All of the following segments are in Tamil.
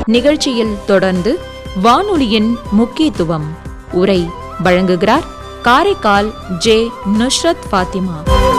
நிகழ்ச்சியில் தொடர்ந்து வானொலியின் முக்கியத்துவம் உரை வழங்குகிறார் காரைக்கால் ஜே நுஷ்ரத் ஃபாத்திமா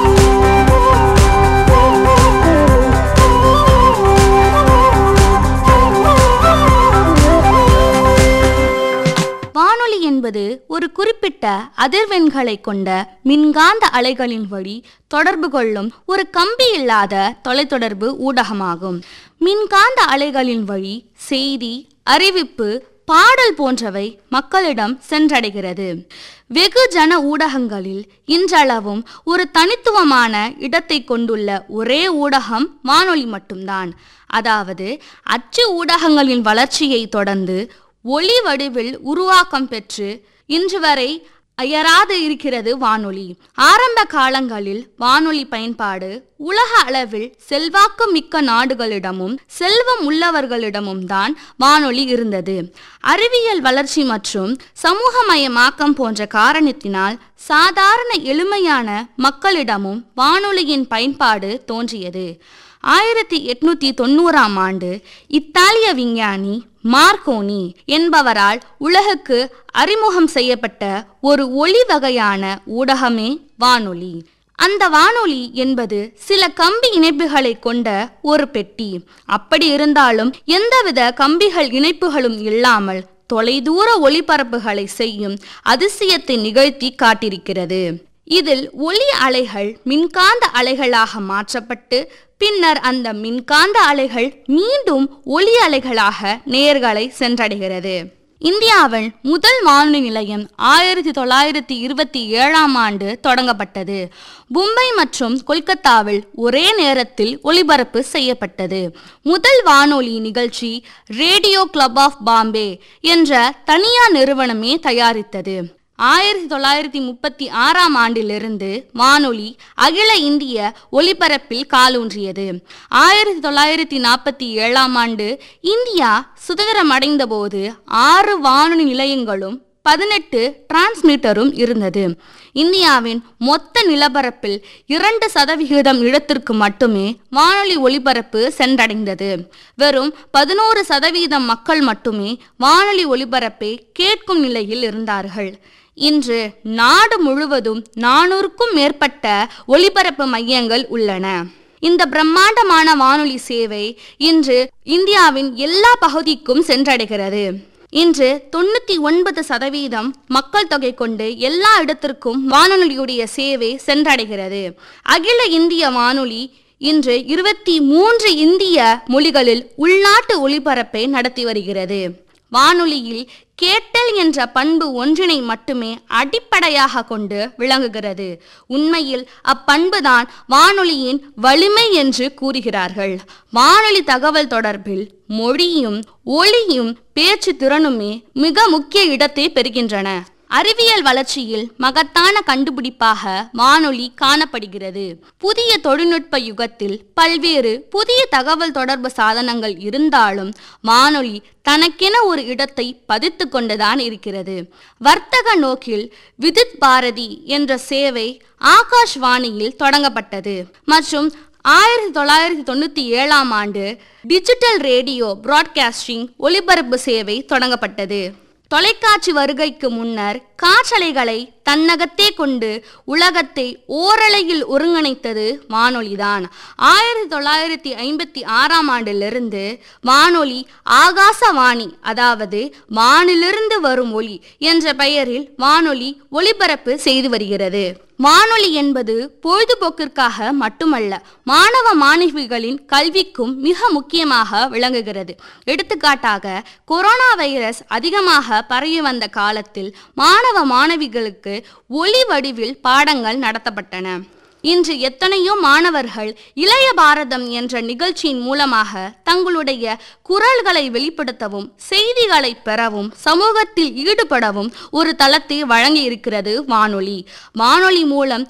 வானொலி என்பது ஒரு குறிப்பிட்ட அதிர்வெண்களை கொண்ட மின்காந்த அலைகளின் வழி தொடர்பு கொள்ளும் ஒரு கம்பி இல்லாத தொலைத்தொடர்பு ஊடகமாகும் மின்காந்த அலைகளின் வழி செய்தி அறிவிப்பு பாடல் போன்றவை மக்களிடம் சென்றடைகிறது வெகுஜன ஊடகங்களில் இன்றளவும் ஒரு தனித்துவமான இடத்தை கொண்டுள்ள ஒரே ஊடகம் வானொலி மட்டும்தான் அதாவது அச்சு ஊடகங்களின் வளர்ச்சியை தொடர்ந்து ஒளி வடிவில் உருவாக்கம் பெற்று இன்று வரை அயராது இருக்கிறது வானொலி ஆரம்ப காலங்களில் வானொலி பயன்பாடு உலக அளவில் செல்வாக்கு மிக்க நாடுகளிடமும் செல்வம் உள்ளவர்களிடமும் தான் வானொலி இருந்தது அறிவியல் வளர்ச்சி மற்றும் சமூகமயமாக்கம் போன்ற காரணத்தினால் சாதாரண எளிமையான மக்களிடமும் வானொலியின் பயன்பாடு தோன்றியது ஆயிரத்தி எட்நூத்தி தொண்ணூறாம் ஆண்டு இத்தாலிய விஞ்ஞானி மார்கோனி என்பவரால் உலகுக்கு அறிமுகம் செய்யப்பட்ட ஒரு ஒளி வகையான ஊடகமே வானொலி அந்த வானொலி என்பது சில கம்பி இணைப்புகளை கொண்ட ஒரு பெட்டி அப்படி இருந்தாலும் எந்தவித கம்பிகள் இணைப்புகளும் இல்லாமல் தொலைதூர ஒளிபரப்புகளை செய்யும் அதிசயத்தை நிகழ்த்தி காட்டியிருக்கிறது இதில் ஒளி அலைகள் மின்காந்த அலைகளாக மாற்றப்பட்டு பின்னர் அந்த மின்காந்த அலைகள் மீண்டும் ஒளி அலைகளாக நேர்களை சென்றடைகிறது இந்தியாவின் முதல் வானொலி நிலையம் ஆயிரத்தி தொள்ளாயிரத்தி இருபத்தி ஏழாம் ஆண்டு தொடங்கப்பட்டது மும்பை மற்றும் கொல்கத்தாவில் ஒரே நேரத்தில் ஒளிபரப்பு செய்யப்பட்டது முதல் வானொலி நிகழ்ச்சி ரேடியோ கிளப் ஆஃப் பாம்பே என்ற தனியார் நிறுவனமே தயாரித்தது ஆயிரத்தி தொள்ளாயிரத்தி முப்பத்தி ஆறாம் ஆண்டிலிருந்து வானொலி அகில இந்திய ஒலிபரப்பில் காலூன்றியது ஆயிரத்தி தொள்ளாயிரத்தி நாற்பத்தி ஏழாம் ஆண்டு இந்தியா சுதந்திரம் அடைந்தபோது ஆறு வானொலி நிலையங்களும் பதினெட்டு டிரான்ஸ்மிட்டரும் இருந்தது இந்தியாவின் மொத்த நிலப்பரப்பில் இரண்டு சதவிகிதம் இடத்திற்கு மட்டுமே வானொலி ஒலிபரப்பு சென்றடைந்தது வெறும் பதினோரு சதவீதம் மக்கள் மட்டுமே வானொலி ஒலிபரப்பை கேட்கும் நிலையில் இருந்தார்கள் இன்று நாடு முழுவதும் நானூறுக்கும் மேற்பட்ட ஒலிபரப்பு மையங்கள் உள்ளன இந்த பிரம்மாண்டமான வானொலி சேவை இன்று இந்தியாவின் எல்லா பகுதிக்கும் சென்றடைகிறது இன்று தொண்ணூத்தி ஒன்பது சதவீதம் மக்கள் தொகை கொண்டு எல்லா இடத்திற்கும் வானொலியுடைய சேவை சென்றடைகிறது அகில இந்திய வானொலி இன்று இருபத்தி மூன்று இந்திய மொழிகளில் உள்நாட்டு ஒளிபரப்பை நடத்தி வருகிறது வானொலியில் கேட்டல் என்ற பண்பு ஒன்றினை மட்டுமே அடிப்படையாக கொண்டு விளங்குகிறது உண்மையில் அப்பண்புதான் வானொலியின் வலிமை என்று கூறுகிறார்கள் வானொலி தகவல் தொடர்பில் மொழியும் ஒளியும் பேச்சு திறனுமே மிக முக்கிய இடத்தை பெறுகின்றன அறிவியல் வளர்ச்சியில் மகத்தான கண்டுபிடிப்பாக வானொலி காணப்படுகிறது புதிய தொழில்நுட்ப யுகத்தில் பல்வேறு புதிய தகவல் தொடர்பு சாதனங்கள் இருந்தாலும் வானொலி தனக்கென ஒரு இடத்தை பதித்து கொண்டுதான் இருக்கிறது வர்த்தக நோக்கில் விதித் பாரதி என்ற சேவை ஆகாஷ்வாணியில் தொடங்கப்பட்டது மற்றும் ஆயிரத்தி தொள்ளாயிரத்தி தொண்ணூற்றி ஏழாம் ஆண்டு டிஜிட்டல் ரேடியோ பிராட்காஸ்டிங் ஒலிபரப்பு சேவை தொடங்கப்பட்டது தொலைக்காட்சி வருகைக்கு முன்னர் காற்றலைகளை தன்னகத்தே கொண்டு உலகத்தை ஓரலையில் ஒருங்கிணைத்தது வானொலிதான் ஆயிரத்தி தொள்ளாயிரத்தி ஐம்பத்தி ஆறாம் ஆண்டிலிருந்து வானொலி ஆகாசவாணி அதாவது வானிலிருந்து வரும் ஒளி என்ற பெயரில் வானொலி ஒளிபரப்பு செய்து வருகிறது வானொலி என்பது பொழுதுபோக்கிற்காக மட்டுமல்ல மாணவ மாணவிகளின் கல்விக்கும் மிக முக்கியமாக விளங்குகிறது எடுத்துக்காட்டாக கொரோனா வைரஸ் அதிகமாக பரவி வந்த காலத்தில் மாணவ மாணவிகளுக்கு ஒளி வடிவில் பாடங்கள் நடத்தப்பட்டன இன்று எத்தனையோ மாணவர்கள் இளைய பாரதம் என்ற நிகழ்ச்சியின் மூலமாக தங்களுடைய குரல்களை வெளிப்படுத்தவும் செய்திகளை பெறவும் சமூகத்தில் ஈடுபடவும் ஒரு தளத்தை வழங்கி இருக்கிறது வானொலி வானொலி மூலம்